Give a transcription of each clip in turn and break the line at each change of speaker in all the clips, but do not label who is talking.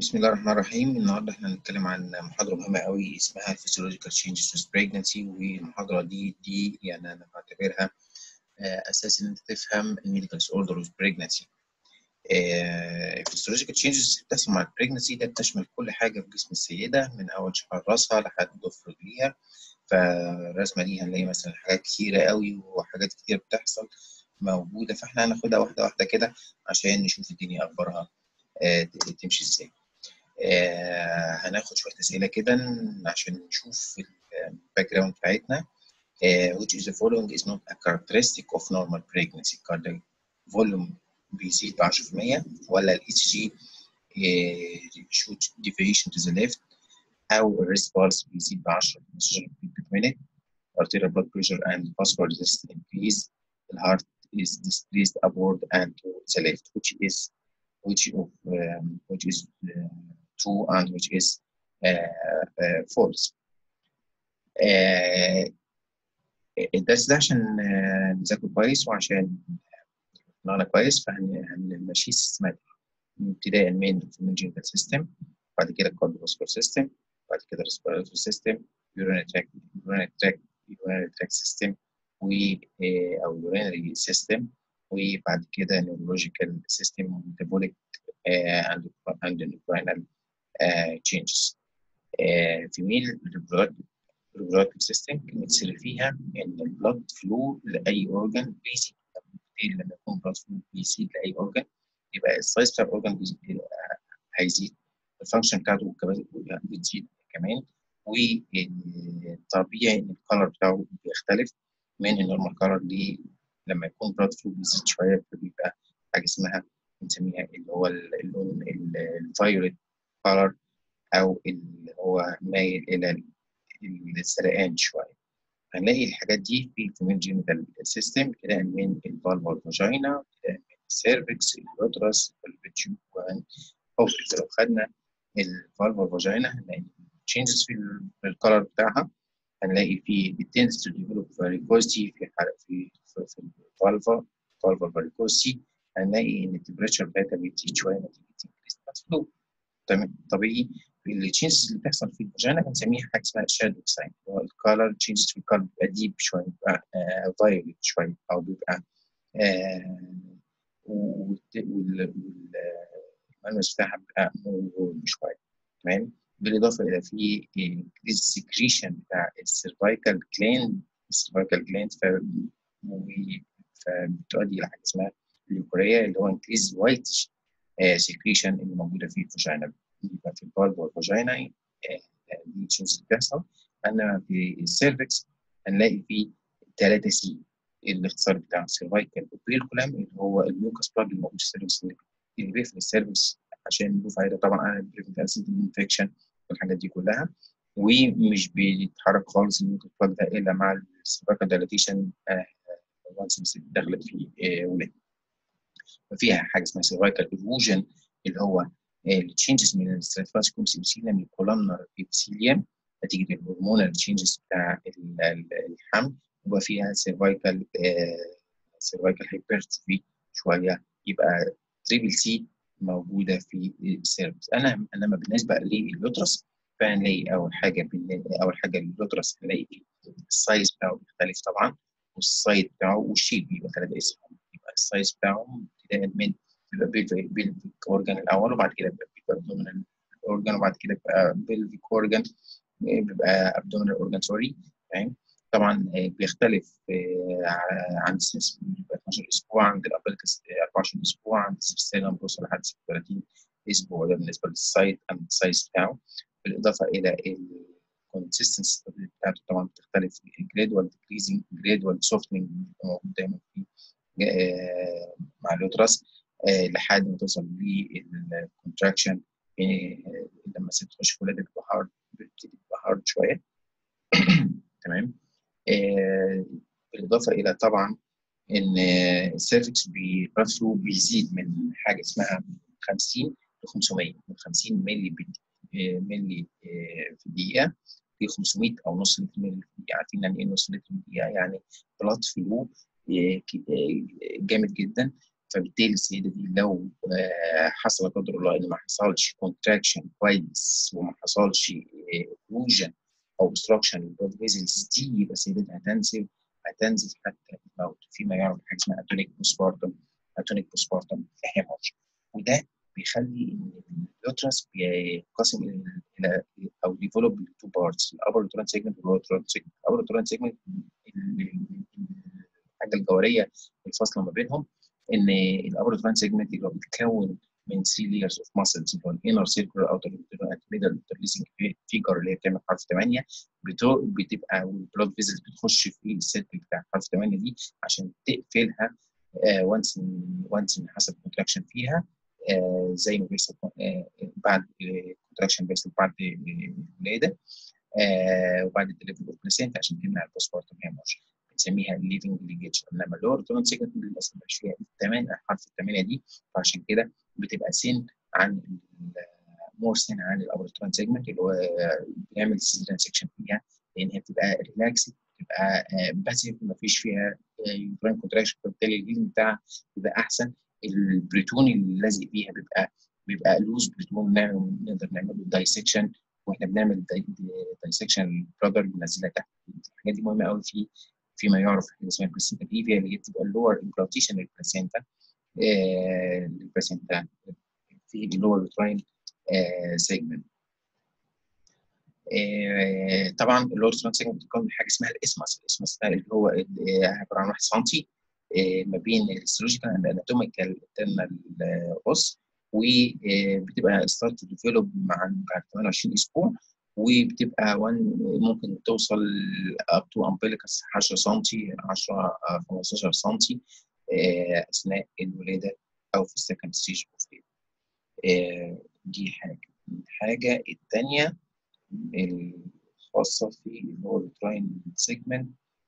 بسم الله الرحمن الرحيم النهارده احنا هنتكلم عن محاضرة مهمة قوي اسمها Physiological Changes with Pregnancy والمحاضرة دي دي يعني أنا بعتبرها آه، أساس إن أنت تفهم الميديكال disorder with pregnancy. آه، Physiological Changes بتحصل مع البريجنسي ده بتشمل كل حاجة في جسم السيدة من أول شعر راسها لحد ضفر رجليها فالرسمة دي هنلاقي مثلا حاجات كتيرة قوي وحاجات كتير بتحصل موجودة فاحنا هناخدها واحدة واحدة كده عشان نشوف الدنيا أخبارها آه، تمشي إزاي. آه هناخد شوية أسئلة كده عشان نشوف الباك جراوند بتاعتنا آه which is the following is not a characteristic of normal pregnancy cardiac volume بيزيد ب 10% ولا ال ECG آه should deviation to the left أو ال wrist pulse بيزيد ب 10 15 beat per minute arterial blood pressure and vascular resistance increase the heart is decreased upward and to the left which is which of um, which is uh, true and which is uh, uh, false. Uh, الدرس ده عشان uh, نذاكره كويس وعشان نقرا كويس فهنمشيه سيستماتيك ابتداء من الجينيتال سيستم بعد كده الكارديوفاسكولار سيستم بعد كده الريسبيراتوري سيستم يورينري تراك يورينري تراك يورينري تراك سيستم و او يورينري سيستم وبعد كده نيورولوجيكال سيستم وميتابوليك and and endocrinal uh, changes. Uh, female reproductive system بنمثل فيها ان البلد فلو لاي اورجان بيزيد لما يكون بلد فلو بيزيد لاي اورجان يبقى السايز بتاع الاورجان هيزيد الفانكشن بتاعته بتزيد كمان والطبيعي ان الكالر بتاعه بيختلف من النورمال كالر لما يكون بلد فلو بيزيد شويه فبيبقى حاجه اسمها بنسميها اللي هو اللون الفايوليت كولر او اللي هو مايل الى السرقان شويه هنلاقي الحاجات دي في الفيميل جينيتال سيستم ابتداء من الفالفا والفاجينا ابتداء من السيرفكس اليوترس الفيتشو والأوفيس لو خدنا الفالفا والفاجينا هنلاقي تشينجز في الكولر بتاعها هنلاقي في بتنس تو ديفلوب فاريكوزيتي في في في, في الفالفا فالفا فاريكوزيتي هنلاقي ان التمبريتشر بتاعتها بتزيد شويه نتيجه انكريس فلو طبيعي التشينجز اللي بتحصل في الفاجينا بنسميها حاجه اسمها شادو ساين اللي هو الكالر تشينجز في الكالر بيبقى ديب شويه بيبقى فايوليت شويه او بيبقى والملمس بتاعها بيبقى مور شويه تمام بالاضافه الى في انكريز السكريشن بتاع السيرفايكال جلاند السيرفايكال جلاند فبتؤدي الى حاجه اسمها الليوكوريا اللي هو انكريز وايت سكريشن اللي موجوده في الفاجينا يبقى في البالب والفاجينا دي تشينجز بتحصل اما في السيرفكس هنلاقي فيه 3 سي الاختصار بتاع السيرفايكال اوبيركولام اللي هو الميوكس بلاج الموجود في السيرفكس اللي بيقفل السيرفكس عشان له فايده طبعا على البريفنت انفكشن والحاجات دي كلها ومش بيتحرك خالص الميوكس بلاج ده الا مع السيرفايكال دايلاتيشن وانس دخلت في ولاده ففيها حاجه اسمها سيرفايكال ايروجن اللي هو التشينجز من الستراتيفاس كومس ابيثيليوم للكولامنر ابيثيليوم نتيجه الهرمونال تشينجز بتاع الحمل يبقى فيها سيرفايكال سيرفايكال هايبرتروفي شويه يبقى تريبل سي موجوده في السيرفس انا انما بالنسبه لليوترس فهنلاقي اول حاجه اول حاجه اليوترس هنلاقي السايز بتاعه بيختلف طبعا والسايد بتاعه والشيب بيبقى ثلاثه اسم يبقى السايز بتاعهم ابتداء من بيبقى بيلفيك اورجان الاول وبعد كده بيبقى ابدومينال اورجان وبعد كده بيبقى بيلفيك اورجان بيبقى ابدومينال اورجان سوري فاهم طبعا بيختلف عند السنس بيبقى 12 اسبوع عند الابلكس 24 اسبوع عند السيستم بيوصل لحد 36 اسبوع ده بالنسبه للسايت اند السايز بتاعه بالاضافه الى الكونسستنسي بتاعته طبعا بتختلف جرادوال ديكريزنج جرادوال سوفتنج موجود دايما في مع اليوترس لحد ما توصل للكونتراكشن لما الست تخش في ولاده بتبقى هارد بتبتدي تبقى هارد شويه تمام بالاضافه الى طبعا ان السيرفكس براسه بيزيد من حاجه اسمها 50 ل 500 من 50 مللي مللي في الدقيقه في 500 او نص لتر مللي في الدقيقه عارفين يعني ايه نص لتر في الدقيقه يعني بلاد فلو جامد جدا فبالتالي السيده دي لو حصل لا قدر الله ان ما حصلش كونتراكشن كويس وما حصلش اوكلوجن او اوبستراكشن للبلاد فيزلز دي يبقى السيده دي هتنزل هتنزل حتى الموت فيما يعرف حاجه اسمها اتونيك بوسبارتم اتونيك بوسبارتم هيمورج وده بيخلي ان اليوترس بينقسم الى او ديفلوب لتو بارتس الابر تورنت سيجمنت واللور تورنت سيجمنت الابر تورنت سيجمنت الحاجه الجوهريه الفاصله ما بينهم ان الابر تورنت سيجمنت اللي هو بيتكون من 3 layers of muscles اللي هو الانر سيركلر اوتر ميدل انترليسنج فيجر اللي هي بتعمل حرف 8 بتبقى والبلاد فيزلز بتخش في السيركل بتاع حرف 8 دي عشان تقفلها وانس وانس ان حصل كونتراكشن فيها آه زي ما بيحصل آه بعد كونتراكشن بيحصل بعد الولاده آه وبعد الدليفري اوف بلاسينتا عشان تمنع البوسبارتم هيمورج بنسميها الليفنج ليجيتش انما اللور تورنت سيجمنت للاسف مش فيها الثمانيه حرف الثمانيه دي فعشان كده بتبقى سن عن مور سن عن الابر تورنت سيجمنت اللي هو بيعمل سيزرين سيكشن فيها لان هي بتبقى ريلاكس بتبقى باسيف ما فيش فيها يوترين كونتراكشن فبالتالي الهيلينج بتاعها بيبقى احسن البريتون اللي لازق فيها بيبقى بيبقى لوز بريتون نقدر نعمل له دايسكشن واحنا بنعمل دايسكشن البرادر بننزلها تحت الحاجات دي مهمه قوي في فيما يعرف حاجه اسمها البلاسينتا بريفيا اللي هي بتبقى اللور امبلانتيشن للبلاسينتا البلاسينتا في اللور يوتراين سيجمنت طبعا اللور يوتراين سيجمنت بتكون من حاجه اسمها الاسمس الاسمس ده اللي هو عباره عن 1 سم ما بين الهيستولوجيكال اند اناتوميكال انترنال اوس وبتبقى ستارت ديفلوب مع بعد 28 اسبوع وبتبقى ممكن توصل اب تو امبليكس 10 سم 10 15 سم اثناء الولاده او في السكند ستيج اوف دي حاجه الحاجه الثانيه الخاصه في اللي هو التراين سيجمنت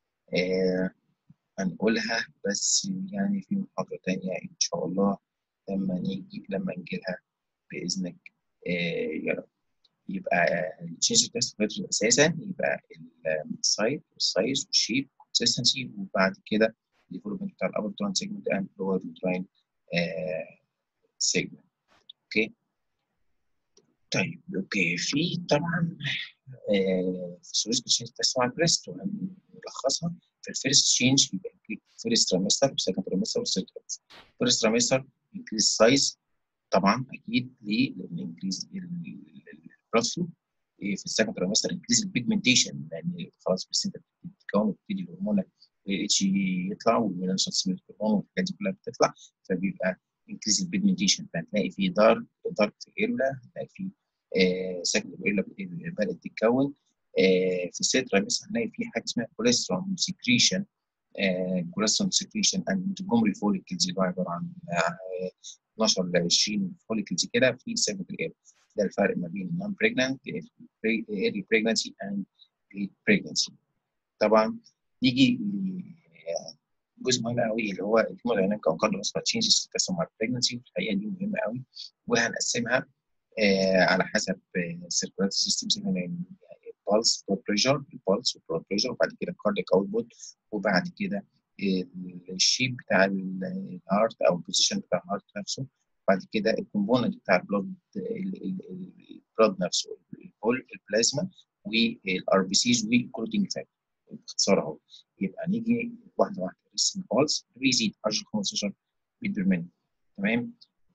هنقولها بس يعني في محاضره ثانيه ان شاء الله لما نيجي لما نجي لها باذنك يا رب يبقى التشينج تيست اساسا يبقى السايز والسايز والشيب كونسستنسي وبعد كده الديفلوبمنت بتاع الابر تران سيجمنت اند لور تراين سيجمنت اوكي طيب اوكي في طبعا فيسيولوجيكال تشينج تيست مع البريست ونلخصها في الفيرست تشينج يبقى فيرست تريمستر والسكند تريمستر والثيرد تريمستر فيرست تريمستر انكريز سايز طبعا اكيد ليه؟ لان انكريز البلاد فلو في السكند تريمستر انكريز البيجمنتيشن لان خلاص بس انت بتتكون وبتبتدي الهرمون الاتش يطلع والميلانوسايتس هرمون والحاجات دي كلها بتطلع فبيبقى انكريز البيجمنتيشن فهتلاقي في دارك دارك ايرلا هتلاقي في سكند ايرلا بدات تتكون آه في السيد تريمستر هنلاقي في حاجه اسمها كوليسترول سكريشن كوليسترول سكريشن اند مونتجومري فوليكلز اللي هو عباره عن 12 ل 20 فوليكلز كده في السكند ايرلا ده الفرق ما بين non pregnant early pregnancy and late pregnancy طبعا نيجي جزء مهم قوي اللي هو الهيمودايناميك او كارديو تشينجز بتحصل مع البريجنسي الحقيقه دي مهمه قوي وهنقسمها آه على حسب السيركولاتي سيستمز البلس بلاد بريشر البلس والبلاد بريشر وبعد كده الكارديك اوتبوت وبعد كده الشيب بتاع الهارت او البوزيشن بتاع الهارت نفسه بعد كده الكومبوننت بتاع البلود البلود نفسه البول البلازما والار بي سيز والكروتين فاكتور باختصار اهو يبقى نيجي واحده واحده الريسنج بالز بيزيد 10 15 بيت بير مينت تمام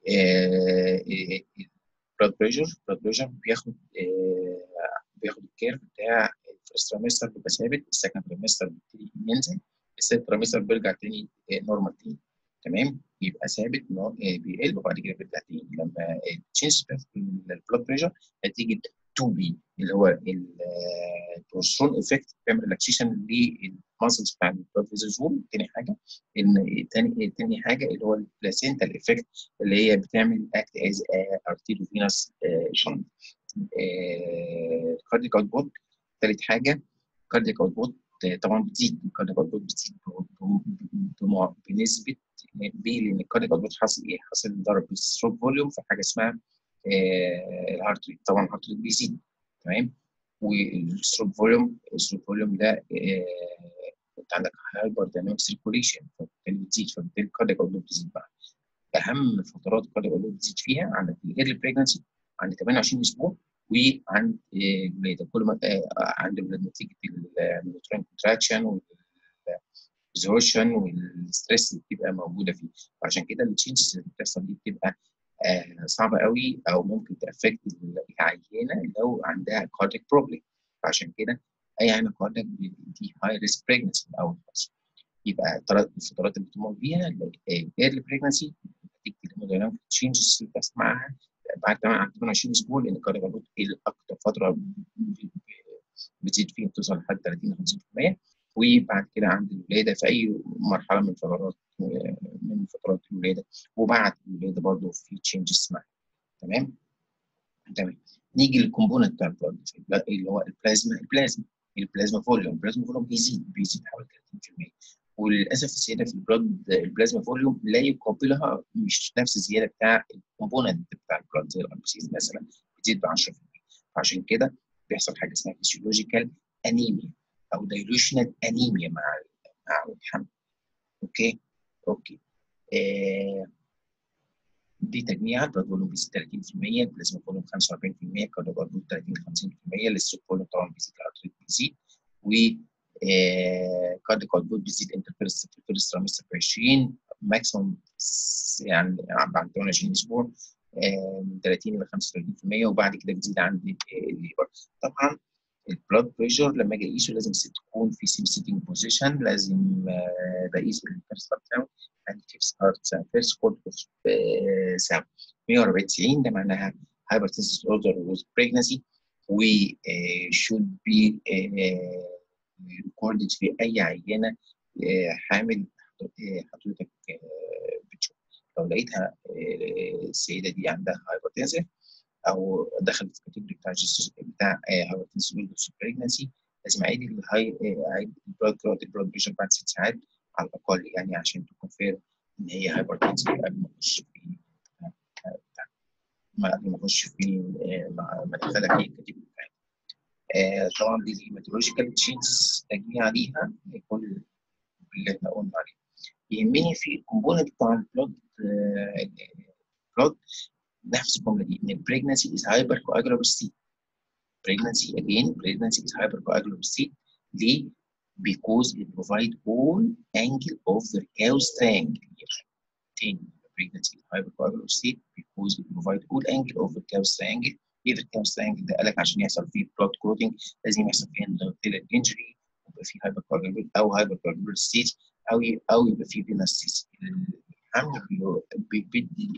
بلاد بريشر بلاد بريشر بياخد آه بياخد الكيرف بتاع الفيرست تريمستر بيبقى ثابت السكند تريمستر بيبتدي ينزل الثيرد تريمستر بيرجع تاني نورمال تاني تمام يبقى ثابت بيقل وبعد كده بيرجع تاني لما تشينج البلاد بريشر نتيجه 2 بي اللي هو البروسترون افكت بيعمل ريلاكسيشن للماسلز بتاع البلاد فيزلز وول تاني حاجه ان تاني تاني حاجه اللي هو البلاسينتال افكت اللي هي بتعمل اكت از ارتيريو فينس شنط كارديك اوتبوت ثالث حاجه كارديك اوتبوت طبعا بتزيد الكارديك اوتبوت بتزيد بنسبه بيه لان الكارديك اوتبوت حصل ايه؟ حصل ضرب الستروك فوليوم في حاجه اسمها آه الهارت ريت طبعا الهارت ريت بيزيد تمام والستروك فوليوم الستروك فوليوم ده آه انت عندك هايبر دايناميك سيركوليشن فبالتالي بتزيد فبالتالي الكارديك اوتبوت بتزيد بقى اهم فترات الكارديو بتزيد فيها عندك الايرلي بريجنسي عند 28 اسبوع وعند الولاده كل ما عند الولاده نتيجه النيوترين كونتراكشن والابزورشن والستريس اللي بتبقى موجوده فيه عشان كده التشينجز اللي بتحصل دي بتبقى آه صعبه قوي او ممكن تافكت العيانه لو عندها كارديك بروبلم فعشان كده اي عينه كارديك دي هاي ريسك بريجنسي من اول خالص يبقى الفترات اللي بتمر بيها الايرلي بريجنسي نتيجه الهيمودايناميك تشينجز اللي بتحصل معاها بعد 28 اسبوع لان الكارديو اكتر فتره بتزيد فيها بتوصل لحد 30 50% وبعد كده عند الولاده في اي مرحله من فترات من فترات الولاده وبعد الولاده برضه في تشينجز معاها تمام تمام نيجي للكومبوننت بتاع البلاد اللي هو البلازما البلازما البلازما فوليوم البلازما فوليوم بيزيد بيزيد حوالي 30% وللاسف الزياده في البلاد البلازما فوليوم لا يقابلها مش نفس الزياده بتاع الكومبوننت بتاع البلاد زي الاربسيس مثلا بتزيد ب 10% فعشان كده بيحصل حاجه اسمها فيسيولوجيكال انيميا او دايلوشنال انيميا مع مع الحمل اوكي اوكي آه دي تجميع البلاد فوليوم بيزيد 30% البلازما فوليوم 45% كارديو 30 50% الستوك فوليوم طبعا بيزيد الارتريت بيزيد و كارديو اوتبوت بيزيد انت فيرست في الفيرست ترامستر ب 20 ماكسيموم يعني بعد 28 اسبوع من 30 الى 35% وبعد كده بتزيد عند الليبر طبعا البلاد بريشر لما اجي اقيسه لازم تكون في سيم سيتنج بوزيشن لازم بقيس الفيرست ساوند and fifth heart sound first quarter of sound 140 90 ده معناها hypertensive disorder with pregnancy و uh, should be uh, recorded في اي عينه uh, حامل حضرتك بتشوف لو لقيتها السيده دي عندها hypertensive او دخلت في الكاتيجوري بتاع بتاع hypertensive pregnancy لازم اعيد الهاي اعيد البلاد البلاد بريشر بعد ست ساعات على الاقل يعني عشان تكونفير ان هي هايبرتنسيف قبل ما اخش في ما قبل ما اخش في ما ادخلها في الكاتيجوري بتاعتها طبعا دي هيماتولوجيكال تشينجز تجميع ليها كل اللي احنا قلنا عليه يهمني في الكومبوننت بتاع البلود البلود نفس الجمله دي ان البريجنسي از هايبر كواجولابل ستيت pregnancy again pregnancy is hypercoagulable state ليه؟ because it provide all angle of the Rickaus triangle تاني pregnancy is hypercoagulable state because it provide all angle of the Rickaus triangle ايه Rickaus triangle ده قالك عشان يحصل فيه blood clotting لازم يحصل فيه endothelial injury يبقى فيه hypercoagulable او hypercoagulable state او او يبقى فيه venous الحمل بيدي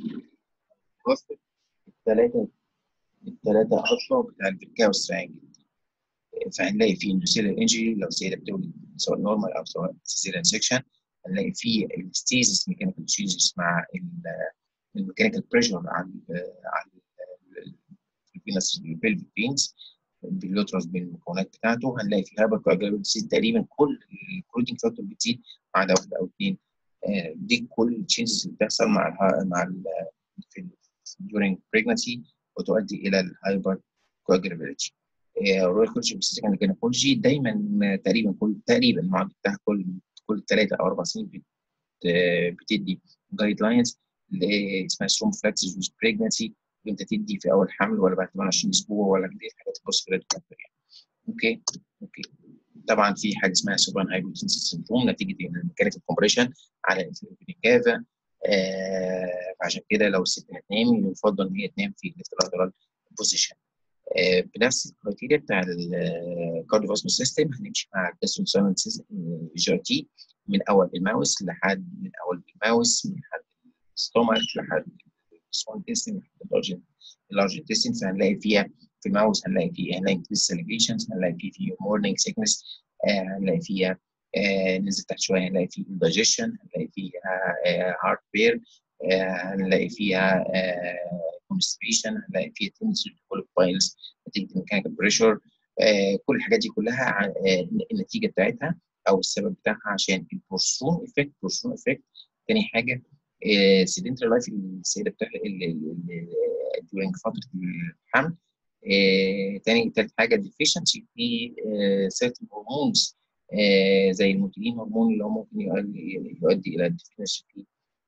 الثلاثه الثلاثه اصلا بتاع البركاوس تريانجل فهنلاقي فيه اندوثيليال انجري لو السيده بتولد سواء نورمال او سواء سيزيريان سيكشن هنلاقي فيه الستيزس ميكانيكال تشينجز مع الميكانيكال بريشر على على الفينس البلفيك فينز باليوترس بالمكونات بتاعته هنلاقي فيه هايبر كواجولابيلتي تقريبا كل الكروتين فاكتور بتزيد ما عدا واحده او اثنين دي كل التشينجز اللي بتحصل مع ال مع ال في during pregnancy وتؤدي الى الهايبر كواجولابيلتي رويال كولج بسيستيك جينيكولوجي دايما تقريبا كل تقريبا المعاد بتاعها كل كل ثلاثه او اربع سنين بت بتدي جايد لاينز اللي اسمها ستروم فلاكسز ويز بريجنسي وانت تدي في اول حمل ولا بعد 28 اسبوع ولا دي الحاجات البوسيبل يعني اوكي اوكي طبعا في حاجه اسمها سوبران هايبوتنسيف سندروم نتيجه الميكانيكال كومبريشن على الانفلونيكافا آه فعشان كده لو الست هتنام يفضل ان هي تنام في الافتراض بوزيشن آه بنفس الكرايتيريا بتاع الكارديوفاسكولار سيستم هنمشي مع الجاسترو جي تي من اول الماوس لحد من اول الماوس من لحد الستومك لحد السمول انتستين لحد اللارج انتستين فهنلاقي فيها في الماوس هنلاقي فيه هنلاقي سيليفيشنز هنلاقي فيه في مورنينج سيكنس آه هنلاقي فيها آه ننزل تحت شويه هنلاقي فيه indigestion هنلاقي فيها هارت بير هنلاقي فيها كونستريشن هنلاقي فيها تنسل ديفلوب بايلز نتيجه الميكانيكال بريشر كل الحاجات دي كلها النتيجه بتاعتها او السبب بتاعها عشان البورسون افكت بورسون افكت تاني حاجه سيدنتري لايف السيده بتاع during فتره الحمل تاني تالت حاجه ديفيشنسي في سيرتن هرمونز زي الموتيلين هرمون اللي هو ممكن يؤدي الى ديفيشنسي في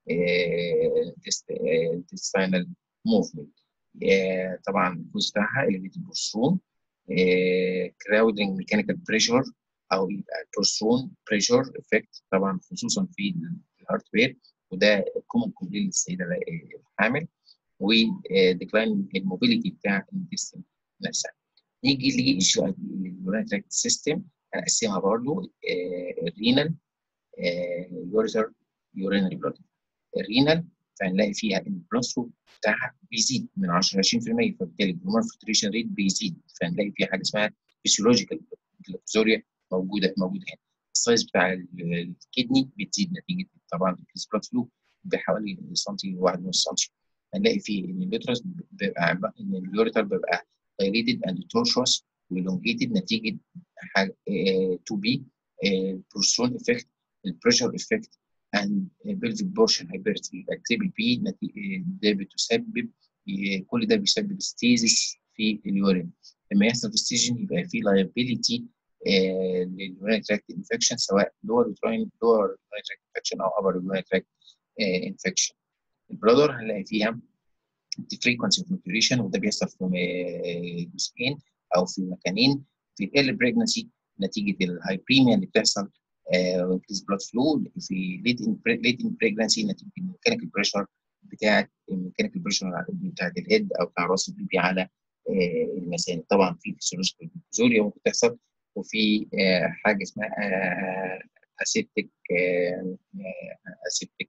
intestinal movement طبعا الكوز بتاعها elevated بورسون كراودنج ميكانيكال بريشر او يبقى بورسون بريشر افكت طبعا خصوصا في الهارت ريت وده كومن كومبلين للسيده الحامل وديكلاين الموبيليتي بتاع الانتستين نفسها نيجي لليورين تراكت سيستم هنقسمها برضه الرينال يوريتر يورينري بلاد الرينال فهنلاقي فيها ان البلاد فلو بتاعها بيزيد من 10 ل 20% فبالتالي الهرمون فلتريشن ريت بيزيد فهنلاقي فيها حاجه اسمها فيسيولوجيكال جلوكوزوريا موجوده موجوده هنا السايز بتاع الكدني بتزيد نتيجه طبعا البلاد فلو بحوالي سنتي واحد ونص سنتي هنلاقي فيه ان اليوترس بيبقى ان اليوريتر بيبقى dilated and tortuous والونجيتد نتيجه حاجه 2 بي بروسترون افكت البريشر افكت and pelvic portion hypertrophy التريبل بي ده بتسبب كل ده بيسبب ستيزس في اليورين لما يحصل في ستيجن يبقى في liability لليورين تراكت انفكشن سواء lower uterine lower urinary tract infection او upper urinary tract infection البلادر هنلاقي فيها frequency of maturation وده بيحصل في جزئين او في مكانين في early pregnancy نتيجه الهايبريميا اللي بتحصل وانكريز بلاد فلو في ليت ان ليت ان بريجنسي نتيجه الميكانيكال بريشر بتاعت الميكانيكال بريشر بتاعت الهيد او بتاع راس البيبي على المثانه طبعا في فيسيولوجيكال جلوكوزوريا ممكن تحصل وفي حاجه اسمها اسيبتيك اسيبتيك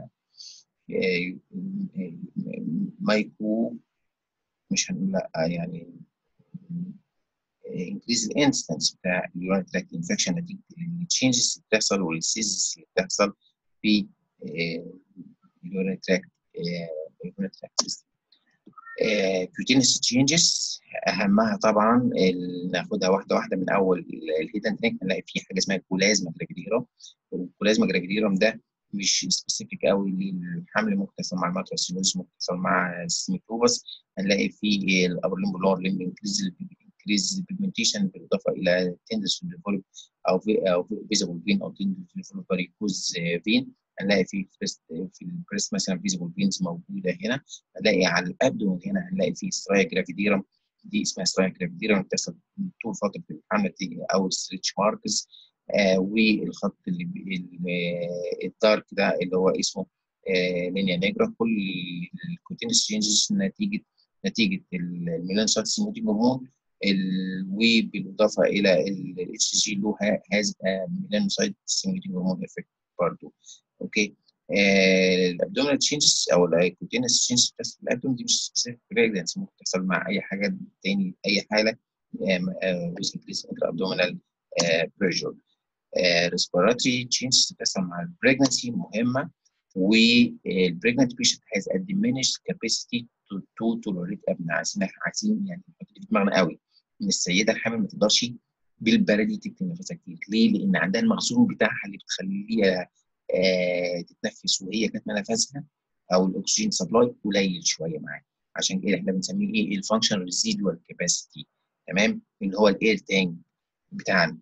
مايكرو مش هنقول لا يعني increase the instance بتاع اليورين تراكت انفكشن نتيجه التشينجز اللي بتحصل والسيزز اللي بتحصل في اليورين تراكت اليورين تراكت سيستم كيوتينس تشينجز اهمها طبعا ناخدها واحده واحده من اول الهيدن تراك هنلاقي في حاجه اسمها كولازما جراجيديرم والكولازما جراجيديرم ده مش سبيسيفيك قوي للحمل ممكن تحصل مع الماتراسينوز ممكن تحصل مع السيميتوبس هنلاقي في الابر ليمب لور ليمب انكريز انكريز البيجمنتيشن بالاضافه الى تندس ديفولب او في او فيزبل فين او تندس ديفولب فاريكوز فين هنلاقي في البريست في البريست مثلا فيزبل فينز موجوده هنا هنلاقي على الابدومن هنا هنلاقي في سترايا جرافيديرم دي اسمها سترايا جرافيديرم بتحصل طول فتره الحمل او ستريتش ماركس آه والخط اللي الدارك ده اللي هو اسمه آه لينيا نيجرا كل الكوتينس تشينجز نتيجه نتيجه الميلانوسايت سيموتيك هرمون وبالاضافه الى الاتش جي له هاز ميلانوسايت سيموتيك هرمون افكت برضه اوكي آه الابدومينال تشينجز او الكوتينس تشينجز بتحصل في الابدومين دي مش سبيسيفيك بريجنسي ممكن تحصل مع اي حاجه تاني اي حاله ويز انكريس انتر ابدومينال بريشر ريسبيراتوري تشينجز بتحصل مع البريجنسي مهمه والبريجننت بيشنت هاز ا diminished capacity to, to tolerate ابناء عايزين عايزين يعني نحط في دماغنا قوي ان السيده الحامل ما تقدرش بالبلد دي تكتم نفسها كتير ليه؟ لان عندها المخزون بتاعها اللي بتخليها آه تتنفس وهي كاتمه نفسها او الاكسجين سبلاي قليل شويه معاها عشان كده احنا بنسميه ايه؟ الفانكشن ريزيدوال كاباسيتي تمام؟ اللي هو الاير تانك بتاعنا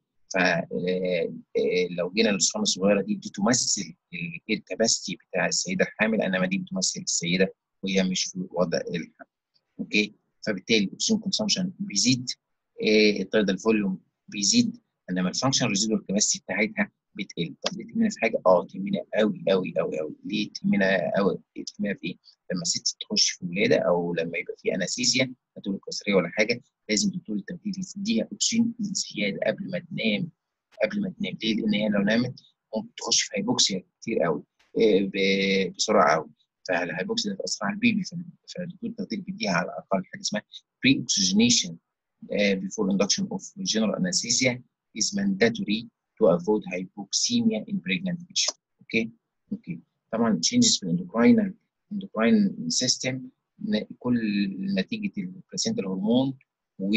فلو جينا للصحون الصغيره دي, دي تمثل الكباستي بتاع السيده الحامل انما دي بتمثل السيده وهي مش في وضع الحمل اوكي فبالتالي الاكسجين كونسامشن بيزيد التايدال فوليوم بيزيد انما الفانكشن ريزيدوال كباستي بتاعتها بتقل طب دي تهمنا في حاجه اه تهمنا قوي قوي قوي قوي ليه تهمنا قوي تهمنا في ايه؟ لما الست تخش في ولاده او لما يبقى في انستيزيا هتقول قيصريه ولا حاجه لازم دكتور التخدير يديها اكسجين زياده قبل ما تنام قبل ما تنام ليه؟ لان هي لو نامت ممكن تخش في هايبوكسيا كتير قوي بسرعه قوي فالهايبوكسيا تاثر على البيبي فالدكتور التخدير بيديها على الاقل حاجه اسمها بري اوكسجينيشن before induction of general anesthesia is mandatory to avoid hypoxemia in pregnant patient. اوكي اوكي طبعا changes في الاندوكراين الاندوكراين سيستم كل نتيجه البلاسينتا هرمون و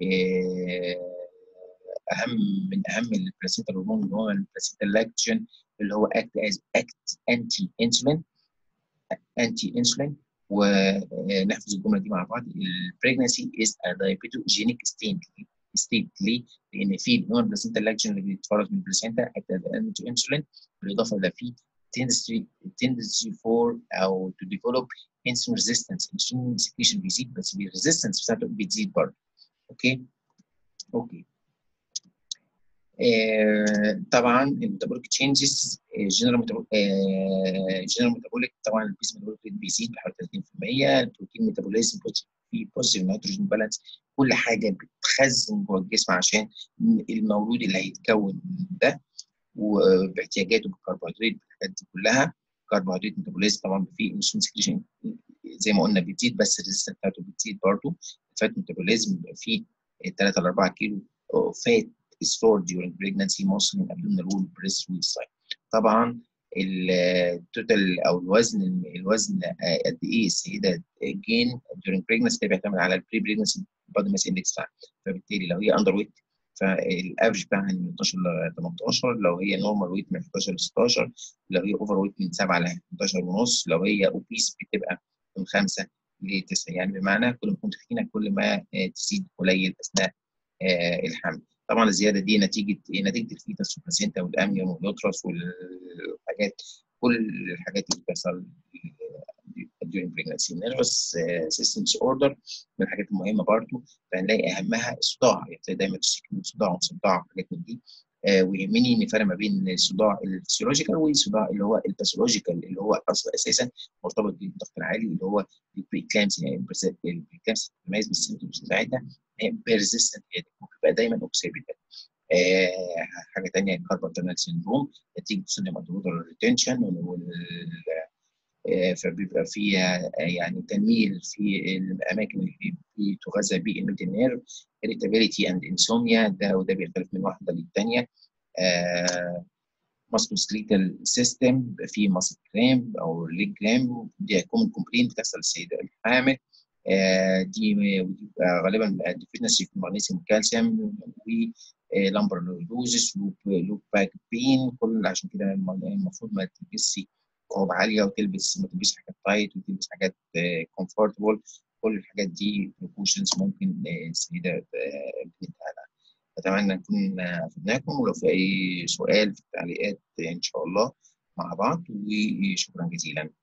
اهم من اهم البلاسينتا هرمون اللي هو البلاسينتا لاكتوجين اللي هو act as act anti insulin anti insulin ونحفظ الجمله دي مع بعض البريجنسي از ا diabetogenic state ستيت ليه؟ لان في نوع البلاسينتا لاكتوجين اللي بيتفرز من البلاسينتا حتى انتي انسولين بالاضافه الى في tendency tendency for او to develop insulin resistance insulin secretion بيزيد بس الريزيستنس بتاعته بتزيد برضه اوكي اوكي آه طبعا الميتابوليك تشينجز جنرال جنرال ميتابوليك طبعا البيس ميتابوليك بيزيد بحوالي 30% البروتين ميتابوليزم في بوزيتيف نيتروجين بالانس كل حاجه بتخزن جوه الجسم عشان المولود اللي هيتكون ده وباحتياجاته بالكربوهيدرات بالحاجات دي كلها كربوهيدرات ميتابوليزم طبعا في انسولين سكريشن زي ما قلنا بتزيد بس الريزستنس بتاعته بتزيد برضه الفات ميتابوليزم بيبقى فيه 3 ل 4 كيلو فات stored during pregnancy mostly in abdominal wall breast waist طبعا التوتال او الوزن الوزن قد ايه السيده جين during pregnancy ده بيعتمد على البري بريجنسي بادي ماس اندكس بتاعها فبالتالي لو هي اندر ويت فالافرج بتاعها من 12 ل 18 لو هي نورمال ويت من 11 ل 16 لو هي اوفر ويت من 7 ل 11 ونص لو هي اوبيس بتبقى من 5 ل 9 يعني بمعنى كل ما كنت تخينه كل ما تزيد قليل اثناء الحمل طبعا الزياده دي نتيجه نتيجه الفيتس والبلاسينتا والاميون واليوترس والحاجات كل الحاجات اللي بتحصل during pregnancy nervous system disorder من الحاجات المهمه برضو فهنلاقي اهمها الصداع يعني دايما تشتكي من صداع وصداع وحاجات من دي آه ويهمني نفرق ما بين الصداع الفسيولوجيكال والصداع اللي هو الباثولوجيكال اللي هو اصلا اساسا مرتبط بالضغط العالي اللي هو البريكلامس يعني البريكلامس بتتميز بالسيمتومز بتاعتها بيرزيستنت بيبقى دايما اوكسيبيتال آه حاجه ثانيه الكاربون سيندروم نتيجه صوديوم ادرودر ريتنشن فبيبقى فيها يعني تنميل في الاماكن اللي بتغذى بيه الميدل نيرف irritability and insomnia ده وده بيختلف من واحده للثانيه ماسكو سكليتال سيستم بيبقى فيه ماسل كرام او ليج كرام دي كومن كومبلين بتحصل للسيده الحامل آه دي بتبقى غالبا ديفيشنسي في المغنيسيوم والكالسيوم و لامبر لوزس لوب لوب باك بين كل عشان كده المفروض ما تلبسي قواب عاليه وتلبس ما تلبسش حاجات تايت وتلبس حاجات كومفورتبل كل الحاجات دي بريكوشنز ممكن السيده بنتها اتمنى نكون افدناكم ولو في اي سؤال في التعليقات ان شاء الله مع بعض وشكرا جزيلا